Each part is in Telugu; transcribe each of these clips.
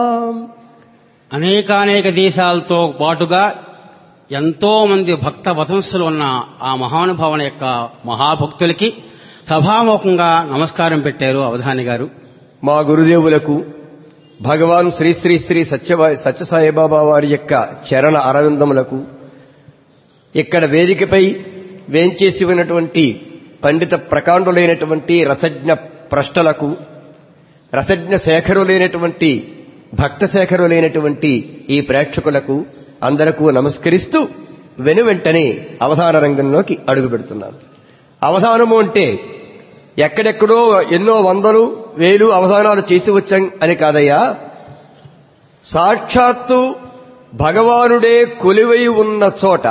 అనేకానేక దేశాలతో పాటుగా ఎంతో మంది భక్త వతంసులు ఉన్న ఆ మహానుభావుని యొక్క మహాభక్తులకి సభాముఖంగా నమస్కారం పెట్టారు అవధాని గారు మా గురుదేవులకు భగవాన్ శ్రీ శ్రీ శ్రీ సత్య సత్యసాయిబాబా వారి యొక్క చరణ అరవిందములకు ఇక్కడ వేదికపై వేంచేసి ఉన్నటువంటి పండిత ప్రకాండులైనటువంటి రసజ్ఞ ప్రష్టలకు రసజ్ఞ శేఖరులైనటువంటి భక్త శేఖరులైనటువంటి ఈ ప్రేక్షకులకు అందరకు నమస్కరిస్తూ వెనువెంటనే అవధాన రంగంలోకి అడుగు పెడుతున్నాను అవధానము అంటే ఎక్కడెక్కడో ఎన్నో వందలు వేలు అవధానాలు చేసి వచ్చాం అని కాదయ్యా సాక్షాత్తు భగవానుడే కొలివై ఉన్న చోట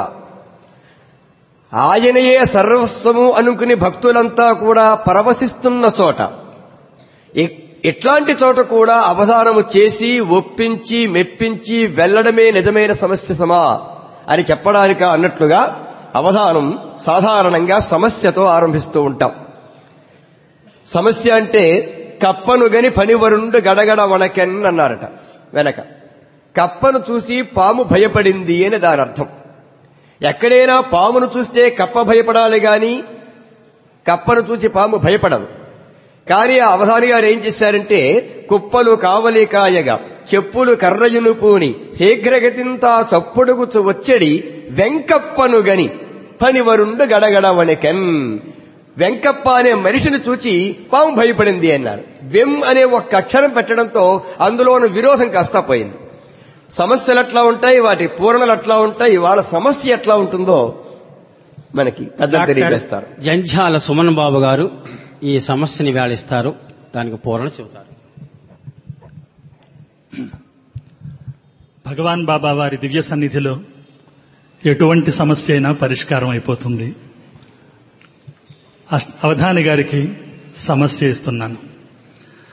ఆయనయే సర్వస్వము అనుకుని భక్తులంతా కూడా పరవశిస్తున్న చోట ఇ- ఇట్లాంటి చోట కూడా అవధానము చేసి ఒప్పించి మెప్పించి వెళ్లడమే నిజమైన సమస్య సమా అని చెప్పడానిక అన్నట్లుగా అవధానం సాధారణంగా సమస్యతో ఆరంభిస్తూ ఉంటాం సమస్య అంటే కప్పను గని పనివరుండు గడగడ వణకెన్ అన్నారట వెనక కప్పను చూసి పాము భయపడింది అని దాని అర్థం ఎక్కడైనా పామును చూస్తే కప్ప భయపడాలి గాని కప్పను చూసి పాము భయపడదు కానీ ఆ అవధాని గారు ఏం చేశారంటే కుప్పలు కావలి కాయగా చెప్పులు కర్రయును పూని శీఘ్రగతింతా చప్పుడుగుచు వచ్చడి వెంకప్పను గని పనివరుండు గడగడ వణికెన్ వెంకప్ప అనే మనిషిని చూచి పాము భయపడింది అన్నారు వెం అనే ఒక్క అక్షరం పెట్టడంతో అందులోని విరోధం కాస్త పోయింది సమస్యలు ఎట్లా ఉంటాయి వాటి పూరణలు ఎట్లా ఉంటాయి వాళ్ళ సమస్య ఎట్లా ఉంటుందో మనకి పెద్దలు తెలియజేస్తారు జంఝాల సుమన్ బాబు గారు ఈ సమస్యని వేళిస్తారు దానికి పూరణ చెబుతారు భగవాన్ బాబా వారి దివ్య సన్నిధిలో ఎటువంటి సమస్య అయినా పరిష్కారం అయిపోతుంది అష్ట- అవధాని గారికి సమస్య ఇస్తున్నాను